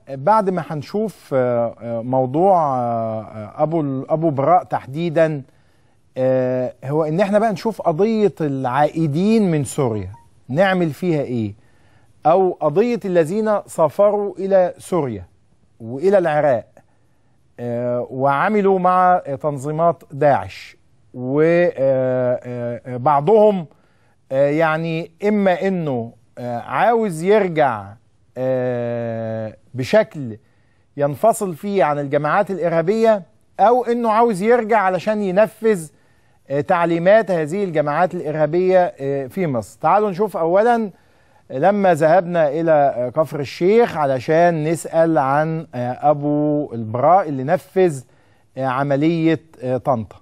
بعد ما هنشوف آه، آه، موضوع آه، ابو ال- ابو براء تحديدا آه، هو ان احنا بقى نشوف قضيه العائدين من سوريا نعمل فيها ايه او قضيه الذين سافروا الى سوريا والى العراق آه، وعملوا مع تنظيمات داعش وبعضهم يعني اما انه آه، عاوز يرجع آه، بشكل ينفصل فيه عن الجماعات الارهابيه او انه عاوز يرجع علشان ينفذ آه، تعليمات هذه الجماعات الارهابيه آه، في مصر. تعالوا نشوف اولا لما ذهبنا الى آه، كفر الشيخ علشان نسال عن آه، ابو البراء اللي نفذ آه، عمليه آه، طنطا.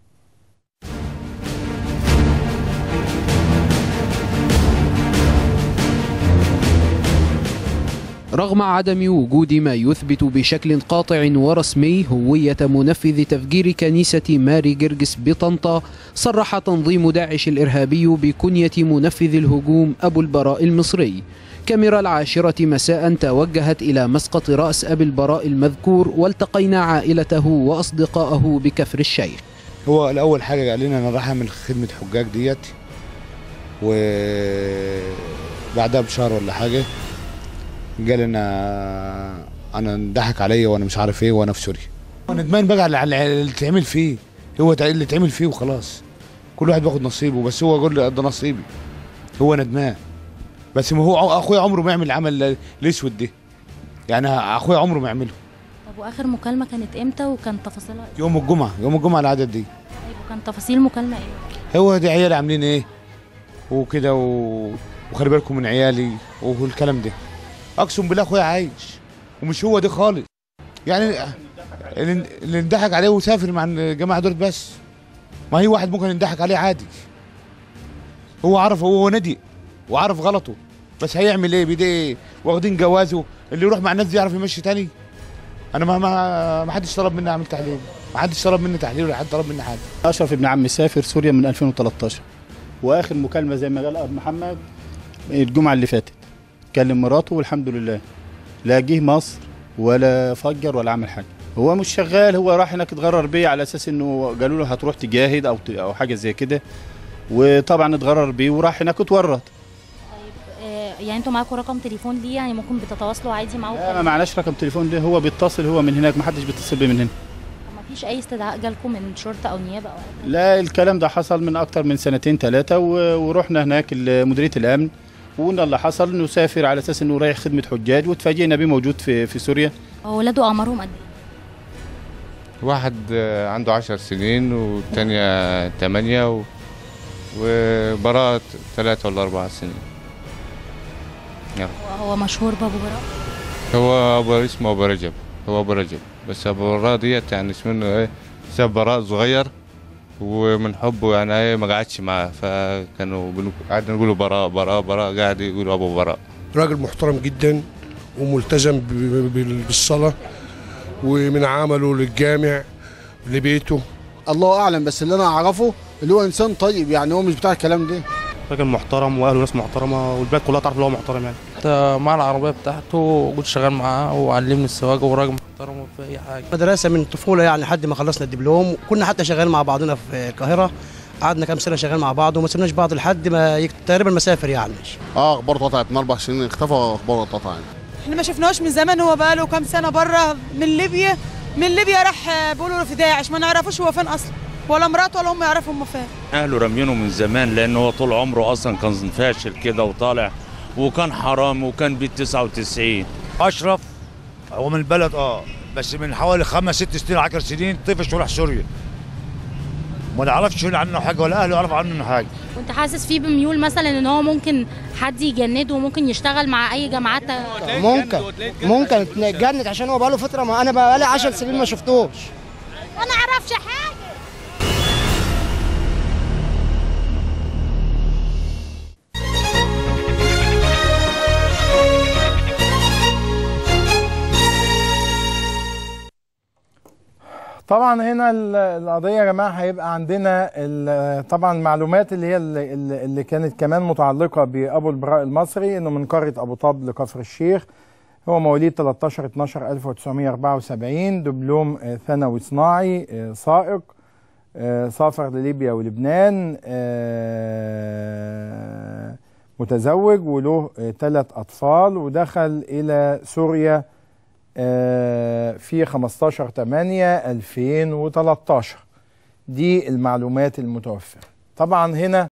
رغم عدم وجود ما يثبت بشكل قاطع ورسمي هوية منفذ تفجير كنيسة ماري جرجس بطنطا صرح تنظيم داعش الإرهابي بكنية منفذ الهجوم أبو البراء المصري كاميرا العاشرة مساء توجهت إلى مسقط رأس أبي البراء المذكور والتقينا عائلته وأصدقائه بكفر الشيخ هو الاول حاجه قال لنا انا رايح اعمل خدمه حجاج ديت وبعدها بشهر ولا حاجه قال انا انا انضحك عليا وانا مش عارف ايه وانا في سوريا انا ندمان بقى على على اللي اتعمل فيه هو تع- اللي اتعمل فيه وخلاص كل واحد بياخد نصيبه بس هو يقول لي ده نصيبي هو ندمان بس ما هو ع- اخويا عمره ما يعمل العمل الاسود ده يعني اخويا عمره ما يعمله طب واخر مكالمه كانت امتى وكان تفاصيلها ايه يوم الجمعه يوم الجمعه العدد دي طيب وكان تفاصيل المكالمه ايه هو دي عيالي عاملين ايه وكده و... وخلي بالكم من عيالي والكلام ده اقسم بالله اخويا عايش ومش هو ده خالص يعني اللي اللي انضحك عليه وسافر مع الجماعه دول بس ما هي واحد ممكن ينضحك عليه عادي هو عرف هو ندي وعرف غلطه بس هيعمل ايه بيدي ايه واخدين جوازه اللي يروح مع الناس دي يعرف يمشي تاني انا ما ما ما حدش طلب مني اعمل تحليل ما حدش طلب مني تحليل ولا حد طلب مني حاجه اشرف ابن عمي سافر سوريا من 2013 واخر مكالمه زي ما قال ابو محمد الجمعه اللي فاتت كلم مراته والحمد لله لا جه مصر ولا فجر ولا عمل حاجه هو مش شغال هو راح هناك اتغرر بيه على اساس انه قالوا له هتروح تجاهد او ت- او حاجه زي كده وطبعا اتغرر بيه وراح هناك اتورط آه يعني انتوا معاكم رقم تليفون ليه يعني ممكن بتتواصلوا عادي معاه لا ما معناش رقم تليفون ده هو بيتصل هو من هناك ما حدش بيتصل بيه من هنا ما فيش اي استدعاء جالكم من شرطه او نيابه او حاجة؟ لا الكلام ده حصل من اكتر من سنتين ثلاثه ورحنا هناك ال- مديريه الامن وقلنا اللي حصل انه سافر على اساس انه رايح خدمه حجاج وتفاجئنا بيه موجود في في سوريا هو ولاده اعمارهم قد ايه واحد آه، عنده عشر سنين والتانية تمانية و... وبراءة ثلاثة ولا أربع سنين يلا. هو- هو مشهور بابو براء هو أبو اسمه أبو رجب هو أبو رجب بس أبو براء ديت يعني اسمه إيه ساب براء صغير ومن حبه يعني ايه ما قعدش معاه فكانوا بنو- قعدنا نقولوا براء براء براء قاعد يقولوا أبو براء راجل محترم جدا وملتزم ب- ب- ب- بالصلاة ومن عمله للجامع لبيته الله اعلم بس اللي انا اعرفه اللي هو انسان طيب يعني هو مش بتاع الكلام ده راجل محترم واهله ناس محترمه والبلاد كلها تعرف ان هو محترم يعني كنت مع العربية بتاعته كنت شغال معاه وعلمني السواقة وراجل محترم في أي حاجة مدرسة من الطفولة يعني لحد ما خلصنا الدبلوم كنا حتى شغال مع بعضنا في القاهرة قعدنا كام سنة شغال مع بعض وما سيبناش بعض لحد ما يك... تقريبا مسافر يعني اه اخباره اتقطعت من اربع سنين اختفى اخباره اتقطع يعني احنا ما شفناهوش من زمان هو بقاله كام سنه بره من ليبيا من ليبيا راح آه، بيقولوا في داعش ما نعرفوش هو فين اصلا ولا مراته ولا هم يعرفوا هم فين اهله رامينه من زمان لان هو طول عمره اصلا كان فاشل كده وطالع وكان حرام وكان بيت 99 اشرف هو من البلد اه بس من حوالي خمس ست سنين 10 سنين طفش وراح سوريا ما نعرفش عنه حاجه ولا اهله يعرفوا عنه حاجه كنت حاسس فيه بميول مثلا ان هو ممكن حد يجنده وممكن يشتغل مع اي جماعات ممكن ممكن اتجنن عشان هو بقاله فتره ما انا بقالي 10 سنين ما شفتوش ما نعرفش حاجه طبعا هنا ال- القضيه يا جماعه هيبقى عندنا ال- طبعا المعلومات اللي هي اللي, اللي كانت كمان متعلقه بابو البراء المصري انه من قريه ابو طب لكفر الشيخ هو مواليد 13 12 1974 دبلوم آه، ثانوي صناعي آه، سائق آه، سافر لليبيا ولبنان آه، متزوج وله ثلاث أطفال ودخل إلى سوريا آه، في 15 8 2013 دي المعلومات المتوفرة طبعا هنا